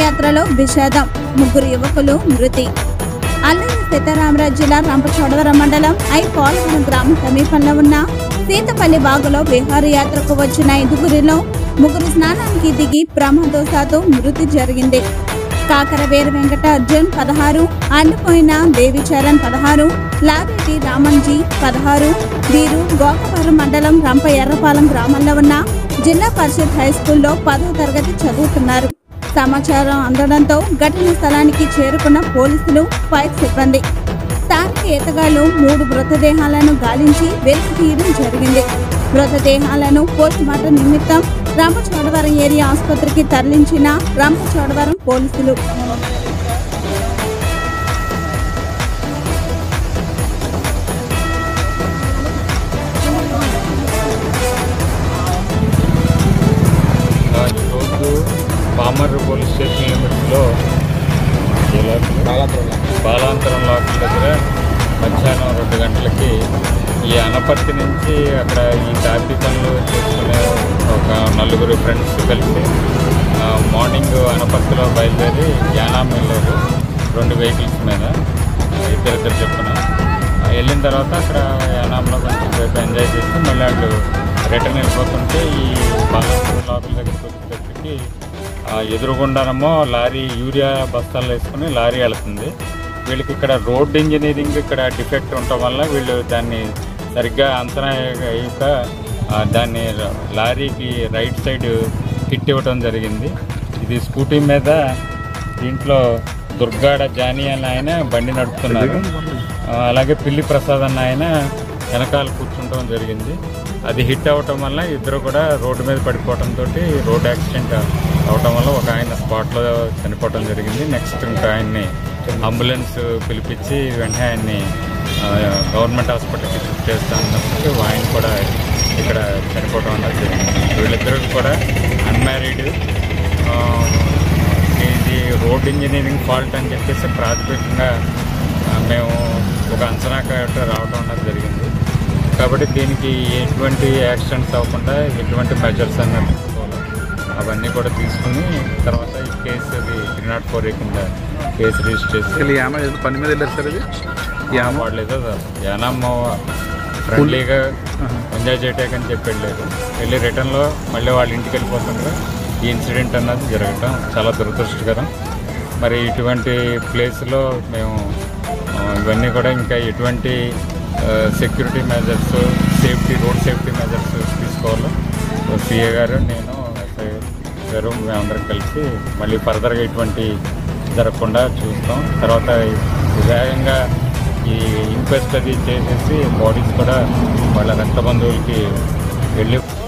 విహారయాత్రలో విషాదం ముగ్గురు యువకులు మృతి అల్లూరి సీతారామరాజు జిల్లా రంపచోడవరం మండలం ఐ పోలవరం గ్రామం సమీపంలో ఉన్న సీతపల్లి బాగులో విహారయాత్రకు వచ్చిన ఐదుగురిలో ముగ్గురు స్నానానికి దిగి ప్రమాదవశాత్తు మృతి జరిగింది కాకర వీర వెంకట అర్జున్ పదహారు అండిపోయిన దేవిచరణ్ పదహారు లావేటి రామంజీ పదహారు వీరు గోకవరం మండలం రంప ఎర్రపాలెం గ్రామంలో ఉన్న జిల్లా పరిషత్ హై స్కూల్లో పదవ తరగతి చదువుతున్నారు సమాచారం అందడంతో ఘటన స్థలానికి చేరుకున్న పోలీసులు ఫైర్ సిబ్బంది స్థానిక ఈతగాళ్లు మూడు మృతదేహాలను గాలించి వెలికి తీయడం జరిగింది మృతదేహాలను పోస్ట్ మార్టం నిమిత్తం రంపచోడవరం ఏరియా ఆసుపత్రికి తరలించిన రంపచోడవరం పోలీసులు ఈరోజు పామర్ పోలీస్ స్టేషన్ లిమిట్స్లో బాలాంతరం లోపల దగ్గర మధ్యాహ్నం రెండు గంటలకి ఈ అనపర్తి నుంచి అక్కడ ఈ తాపీ పనులు చేసుకునే ఒక నలుగురు ఫ్రెండ్స్ కలిసి ఆ, మార్నింగ్ అనపర్తిలో బయలుదేరి యానాం వెళ్ళారు రెండు వెహికల్స్ మీద ఇద్దరిద్దరు చెప్పున ఆ, వెళ్ళిన తర్వాత అక్కడ యానాంలో కొంచెం సేపు ఎంజాయ్ చేసి మళ్ళీ వాళ్ళు రిటర్న్ వెళ్ళిపోతుంటే ఈ బాలాంతరం లోపల దగ్గరికి వచ్చేటప్పటికి ఆ, ఎదురుగుండానేమో లారీ యూరియా బస్తాలు వేసుకుని లారీ వెళ్తుంది వీళ్ళకి ఇక్కడ రోడ్ ఇంజనీరింగ్ ఇక్కడ డిఫెక్ట్ ఉండటం వల్ల వీళ్ళు దాన్ని సరిగ్గా అంచనా వేయక ఆ, దాన్ని ర- లారీకి రైట్ సైడ్ హిట్ ఇవ్వటం జరిగింది ఇది స్కూటీ మీద దీంట్లో దుర్గాడ జానీ అన్న ఆయన బండి నడుపుతున్నారు ఆ, అలాగే పిల్లి ప్రసాద్ అన్న ఆయన వెనకాల కూర్చుంటం జరిగింది అది హిట్ అవ్వటం వల్ల ఇద్దరు కూడా రోడ్డు మీద పడిపోవడంతో రోడ్ యాక్సిడెంట్ అవటం వల్ల ఒక ఆయన స్పాట్లో చనిపోవటం జరిగింది నెక్స్ట్ ఇంకా ఆయన్ని అంబులెన్స్ పిలిపించి వెంటనే ఆయన్ని ఆ, గవర్నమెంట్ హాస్పిటల్కి షిఫ్ట్ చేస్తానన్నప్పుడు ఆయన కూడా ఇక్కడ చనిపోవటం అనేది జరిగింది వీళ్ళిద్దరూ కూడా అన్మ్యారీడ్ ఇది రోడ్ ఇంజనీరింగ్ ఫాల్ట్ అని చెప్పేసి ప్రాథమికంగా ఆ, మేము ఒక అంచనా కట్ట రావడం అనేది జరిగింది కాబట్టి దీనికి ఎటువంటి యాక్సిడెంట్స్ అవ్వకుండా ఎటువంటి మెజర్స్ అన్నది తీసుకోవాలి అవన్నీ కూడా తీసుకుని తర్వాత ఈ కేసు అది త్రీ నాట్ ఫోర్ కింద కేసు రిజిస్టర్ చేసి అసలు ఈ ఆమె ఏదో పని మీద వెళ్ళారు సార్ ఇది ఈ ఆమె వాడలేదు యానమ్మ ఫ్రెండ్లీగా ఎంజాయ్ చేయటానికి అని చెప్పి వెళ్ళారు వెళ్ళి రిటర్న్లో మళ్ళీ వాళ్ళ ఇంటికి వెళ్ళిపోతుండగా ఈ ఇన్సిడెంట్ అన్నది జరగటం చాలా దురదృష్టకరం మరి ఇటువంటి ప్లేస్లో మేము ఆ, ఇవన్నీ కూడా ఇంకా ఎటువంటి security measures safety road safety measures తీసుకోవాలో సిఏ గారు నేను ఎస్ఐ గారు మేమందరం కలిసి మళ్ళీ ఫర్దర్గా ఇటువంటి జరగకుండా చూస్తాం తర్వాత వేగంగా ఈ ఇంక్వెస్ట్ అది చేసేసి బాడీస్ కూడా వాళ్ళ రక్త బంధువులకి వెళ్ళి